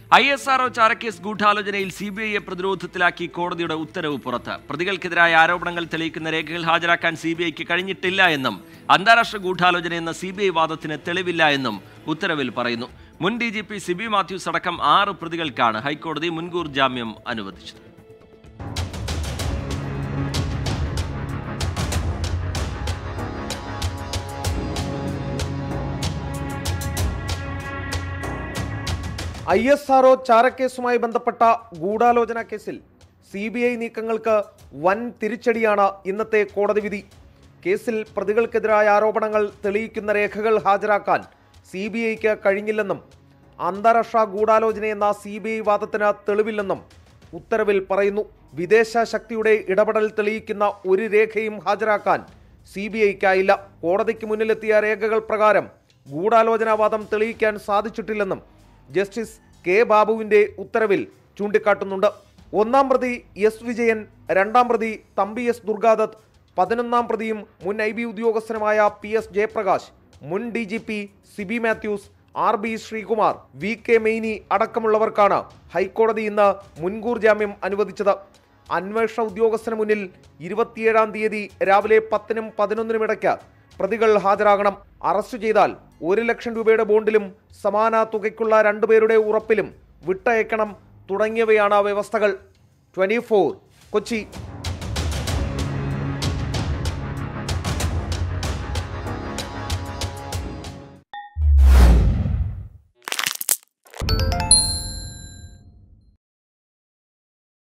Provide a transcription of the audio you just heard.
I S R O ചാരക്കേസ് ഗൂഢാലോചനയിൽ C B ഐയെ പ്രതിരോധത്തിലാക്കി കോടതിയുടെ ഉത്തരവ് പുറത്ത് പ്രതികൾക്കെതിരായ ആരോപണങ്ങൾ തെളിയിക്കുന്ന രേഖകൾ ഹാജരാക്കാൻ സി ബി ഐക്ക് കഴിഞ്ഞിട്ടില്ല എന്നും അന്താരാഷ്ട്ര ഗൂഢാലോചന എന്ന സി ബി ഐ വാദത്തിന് തെളിവില്ല എന്നും ഉത്തരവിൽ പറയുന്നു മുൻ D G P Sibi Mathews അടക്കം ആറ് പ്രതികൾക്കാണ് ഹൈക്കോടതി മുൻകൂർ ജാമ്യം അനുവദിച്ചത് ഐ എസ് ആർഒ ചാരക്കേസുമായി ബന്ധപ്പെട്ട ഗൂഢാലോചന കേസിൽ സി ബി ഐ നീക്കങ്ങൾക്ക് വൻ തിരിച്ചടിയാണ് ഇന്നത്തെ കോടതി വിധി കേസിൽ പ്രതികൾക്കെതിരായ ആരോപണങ്ങൾ തെളിയിക്കുന്ന രേഖകൾ ഹാജരാക്കാൻ സി ബി ഐക്ക് കഴിഞ്ഞില്ലെന്നും അന്താരാഷ്ട്ര ഗൂഢാലോചനയെന്ന സി ബി ഐ വാദത്തിന് തെളിവില്ലെന്നും ഉത്തരവിൽ പറയുന്നു വിദേശ ശക്തിയുടെ ഇടപെടൽ തെളിയിക്കുന്ന ഒരു രേഖയും ഹാജരാക്കാൻ സി ബി ഐക്കായില്ല കോടതിക്ക് മുന്നിലെത്തിയ രേഖകൾ പ്രകാരം ഗൂഢാലോചനാവാദം തെളിയിക്കാൻ സാധിച്ചിട്ടില്ലെന്നും ജസ്റ്റിസ് കെ ബാബുവിന്റെ ഉത്തരവിൽ ചൂണ്ടിക്കാട്ടുന്നുണ്ട് ഒന്നാം പ്രതി എസ് വിജയൻ രണ്ടാം പ്രതി തമ്പി എസ് ദുർഗാദത്ത് പതിനൊന്നാം പ്രതിയും മുൻ ഐ ബി ഉദ്യോഗസ്ഥനുമായ പി എസ് ജയപ്രകാശ് മുൻ D G P Sibi Mathews R B Sreekumar V K Maini അടക്കമുള്ളവർക്കാണ് ഹൈക്കോടതി ഇന്ന് മുൻകൂർ ജാമ്യം അനുവദിച്ചത് അന്വേഷണ ഉദ്യോഗസ്ഥന് മുന്നിൽ ഇരുപത്തിയേഴാം തീയതി രാവിലെ പത്തിനും പതിനൊന്നിനും ഇടയ്ക്ക് പ്രതികൾ ഹാജരാകണം അറസ്റ്റ് ചെയ്താൽ ഒരു ലക്ഷം രൂപയുടെ ബോണ്ടിലും സമാന തുകയ്ക്കുള്ള രണ്ടുപേരുടെ ഉറപ്പിലും വിട്ടയക്കണം തുടങ്ങിയവയാണ് വ്യവസ്ഥകൾ ട്വന്റി കൊച്ചി